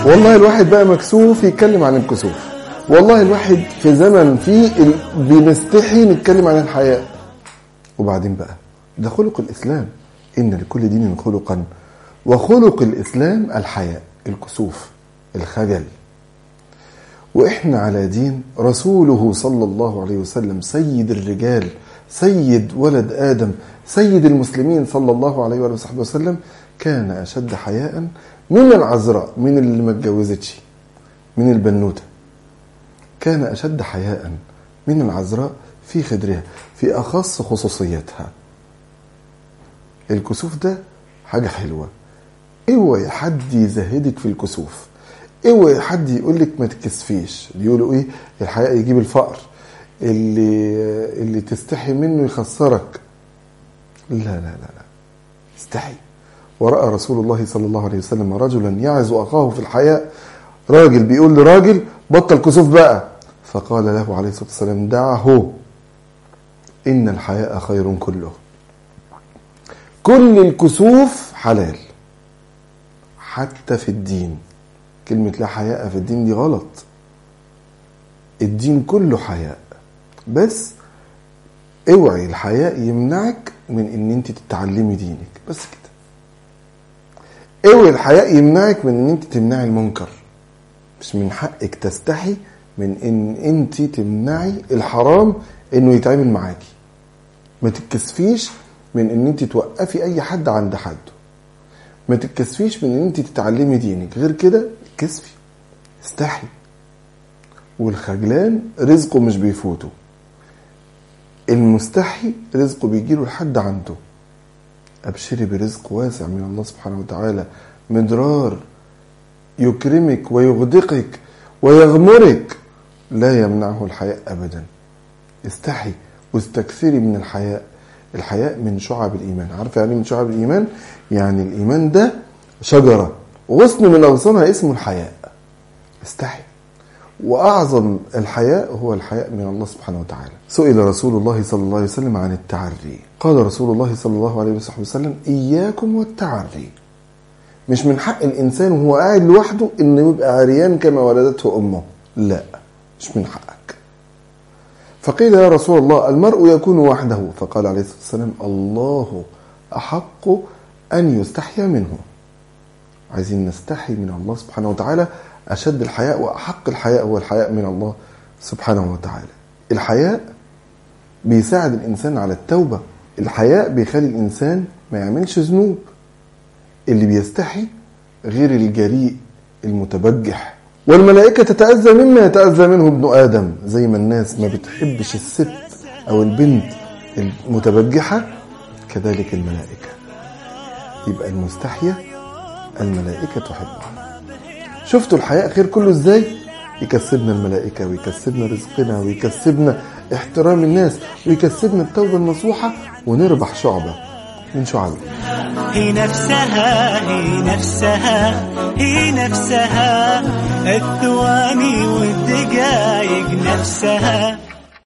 والله الواحد بقى مكسوف يتكلم عن الكسوف والله الواحد في زمن فيه ال- بنستحي نتكلم عن الحياة وبعدين بقى ده خلق الإسلام إن لكل دين خلقا وخلق الإسلام الحياء الكسوف الخجل وإحنا على دين رسوله صلى الله عليه وسلم سيد الرجال سيد ولد آدم سيد المسلمين صلى الله عليه وآله وصحبه وسلم كان أشد حياء من العذراء من اللي ما اتجوزتش من البنوتة كان أشد حياء من العذراء في خدرها في أخص خصوصيتها الكسوف ده حاجة حلوة اوعي حد يزهدك في الكسوف اوعي حد يقول لك ما تكسفيش بيقولوا ايه الحياء يجيب الفقر اللي اللي تستحي منه يخسرك لا لا لا لا استحي ورأى رسول الله صلى الله عليه وسلم رجلا يعز أخاه في الحياء راجل بيقول لراجل بطل كسوف بقى فقال له عليه الصلاة والسلام دعه إن الحياء خير كله كل الكسوف حلال حتى في الدين كلمة لا حياء في الدين دي غلط الدين كله حياء بس اوعي الحياء يمنعك من ان انت تتعلمي دينك بس كده اوعي الحياء يمنعك من ان انت تمنعي المنكر مش من حقك تستحي من ان انت تمنعي الحرام انه يتعامل معاكي ما تتكسفيش من ان انت توقفي اي حد عند حده ما تتكسفيش من ان انت تتعلمي دينك غير كده كسفي استحي والخجلان رزقه مش بيفوته المستحي رزقه بيجيله لحد عنده ابشري برزق واسع من الله سبحانه وتعالى مدرار يكرمك ويغدقك ويغمرك لا يمنعه الحياء ابدا استحي واستكثري من الحياء الحياء من شعب الايمان عارفه يعني إيه من شعب الايمان يعني الايمان ده شجره غصن من اغصانها اسمه الحياء استحي واعظم الحياء هو الحياء من الله سبحانه وتعالى سئل رسول الله صلى الله عليه وسلم عن التعري قال رسول الله صلى الله عليه وسلم اياكم والتعري مش من حق الانسان وهو قاعد لوحده انه يبقى عريان كما ولدته امه لا مش من حقك فقيل يا رسول الله المرء يكون وحده فقال عليه الصلاه والسلام الله احق ان يستحيا منه عايزين نستحي من الله سبحانه وتعالى أشد الحياء وأحق الحياء هو الحياء من الله سبحانه وتعالى الحياء بيساعد الإنسان على التوبة الحياء بيخلي الإنسان ما يعملش ذنوب اللي بيستحي غير الجريء المتبجح والملائكة تتأذى مما يتأذى منه ابن آدم زي ما الناس ما بتحبش الست أو البنت المتبجحة كذلك الملائكة يبقى المستحية الملائكة تحبها شفتوا الحياء خير كله ازاي يكسبنا الملائكة ويكسبنا رزقنا ويكسبنا احترام الناس ويكسبنا التوبة النصوحة ونربح شعبة من شعب هي نفسها هي نفسها هي نفسها الثواني والدقايق نفسها